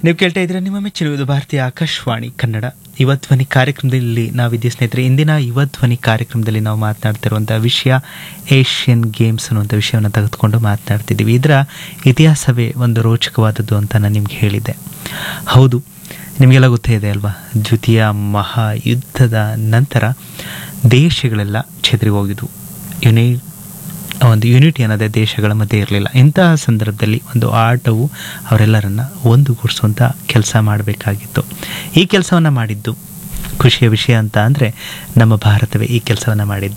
ನೀವು ಕೇಳ್ತಾ ಇದ್ರೆ ನಿಮ್ಮ ಮೆಚ್ಚಿರುವುದು ಭಾರತೀಯ ಆಕಾಶವಾಣಿ ಕನ್ನಡ ಯುವಧ್ವನಿ ಕಾರ್ಯಕ್ರಮದಲ್ಲಿ ನಾವಿದ್ದೀವಿ ಸ್ನೇಹಿತರೆ ಇಂದಿನ ಯುವಧ್ವನಿ ಕಾರ್ಯಕ್ರಮದಲ್ಲಿ ನಾವು ಮಾತನಾಡ್ತಿರುವಂಥ ವಿಷಯ ಏಷ್ಯನ್ ಗೇಮ್ಸ್ ಅನ್ನುವಂಥ ವಿಷಯವನ್ನು ತೆಗೆದುಕೊಂಡು ಮಾತನಾಡ್ತಿದ್ದೀವಿ ಇದರ ಇತಿಹಾಸವೇ ಒಂದು ರೋಚಕವಾದದ್ದು ಅಂತ ನಾನು ನಿಮ್ಗೆ ಹೇಳಿದ್ದೆ ಹೌದು ನಿಮಗೆಲ್ಲ ಗೊತ್ತೇ ಇದೆ ಅಲ್ವಾ ದ್ವಿತೀಯ ಮಹಾಯುದ್ಧದ ನಂತರ ದೇಶಗಳೆಲ್ಲ ಚೆದರಿ ಹೋಗಿದ್ವು ಯುನೈ ಒಂದು ಯೂನಿಟಿ ಅನ್ನೋದೇ ದೇಶಗಳ ಮಧ್ಯೆ ಇರಲಿಲ್ಲ ಇಂತಹ ಸಂದರ್ಭದಲ್ಲಿ ಒಂದು ಆಟವು ಅವರೆಲ್ಲರನ್ನ ಒಂದುಗೂಡಿಸುವಂಥ ಕೆಲಸ ಮಾಡಬೇಕಾಗಿತ್ತು ಈ ಕೆಲಸವನ್ನು ಮಾಡಿದ್ದು ಖುಷಿಯ ವಿಷಯ ಅಂತ ಅಂದರೆ ನಮ್ಮ ಭಾರತವೇ ಈ ಕೆಲಸವನ್ನು ಮಾಡಿದ್ದು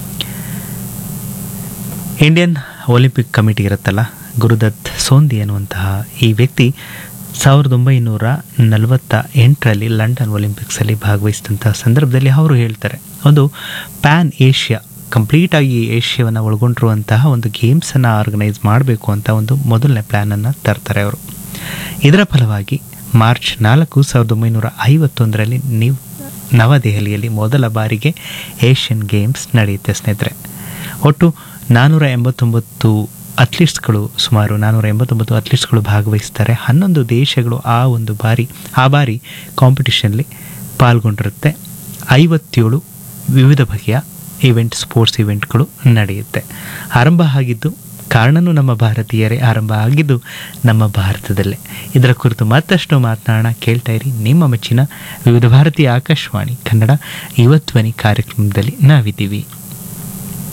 ಇಂಡಿಯನ್ ಒಲಿಂಪಿಕ್ ಕಮಿಟಿ ಇರುತ್ತಲ್ಲ ಗುರುದತ್ ಸೋಂದಿ ಅನ್ನುವಂತಹ ಈ ವ್ಯಕ್ತಿ ಸಾವಿರದ ಒಂಬೈನೂರ ನಲವತ್ತ ಎಂಟರಲ್ಲಿ ಲಂಡನ್ ಒಲಿಂಪಿಕ್ಸಲ್ಲಿ ಭಾಗವಹಿಸಿದಂತಹ ಸಂದರ್ಭದಲ್ಲಿ ಅವರು ಹೇಳ್ತಾರೆ ಒಂದು ಪ್ಯಾನ್ ಏಷ್ಯಾ ಕಂಪ್ಲೀಟಾಗಿ ಏಷ್ಯಾವನ್ನು ಒಳಗೊಂಡಿರುವಂತಹ ಒಂದು ಗೇಮ್ಸನ್ನು ಆರ್ಗನೈಸ್ ಮಾಡಬೇಕು ಅಂತ ಒಂದು ಮೊದಲನೇ ಪ್ಲ್ಯಾನನ್ನು ತರ್ತಾರೆ ಅವರು ಇದರ ಫಲವಾಗಿ ಮಾರ್ಚ್ ನಾಲ್ಕು ಸಾವಿರದ ಒಂಬೈನೂರ ಐವತ್ತೊಂದರಲ್ಲಿ ನೀವು ನವದೆಹಲಿಯಲ್ಲಿ ಮೊದಲ ಬಾರಿಗೆ ಏಷ್ಯನ್ ಗೇಮ್ಸ್ ನಡೆಯುತ್ತೆ ಸ್ನೇಹಿತರೆ ಒಟ್ಟು ನಾನ್ನೂರ ಎಂಬತ್ತೊಂಬತ್ತು ಅಥ್ಲೀಟ್ಸ್ಗಳು ಸುಮಾರು ನಾನ್ನೂರ ಎಂಬತ್ತೊಂಬತ್ತು ಅಥ್ಲೀಟ್ಸ್ಗಳು ಭಾಗವಹಿಸ್ತಾರೆ ಹನ್ನೊಂದು ದೇಶಗಳು ಆ ಒಂದು ಬಾರಿ ಆ ಬಾರಿ ಕಾಂಪಿಟಿಷನ್ಲಿ ಪಾಲ್ಗೊಂಡಿರುತ್ತೆ ಐವತ್ತೇಳು ವಿವಿಧ ಬಗೆಯ ಇವೆಂಟ್ ಸ್ಪೋರ್ಟ್ಸ್ ಇವೆಂಟ್ಗಳು ನಡೆಯುತ್ತೆ ಆರಂಭ ಆಗಿದ್ದು ಕಾರಣನೂ ನಮ್ಮ ಭಾರತೀಯರೇ ಆರಂಭ ಆಗಿದ್ದು ನಮ್ಮ ಭಾರತದಲ್ಲೇ ಇದರ ಕುರಿತು ಮತ್ತಷ್ಟು ಮಾತನಾಡೋಣ ಕೇಳ್ತಾ ಇರಿ ನಿಮ್ಮ ಮೆಚ್ಚಿನ ವಿವಿಧ ಭಾರತೀಯ ಆಕಾಶವಾಣಿ ಕನ್ನಡ ಯುವಧ್ವನಿ ಕಾರ್ಯಕ್ರಮದಲ್ಲಿ ನಾವಿದ್ದೀವಿ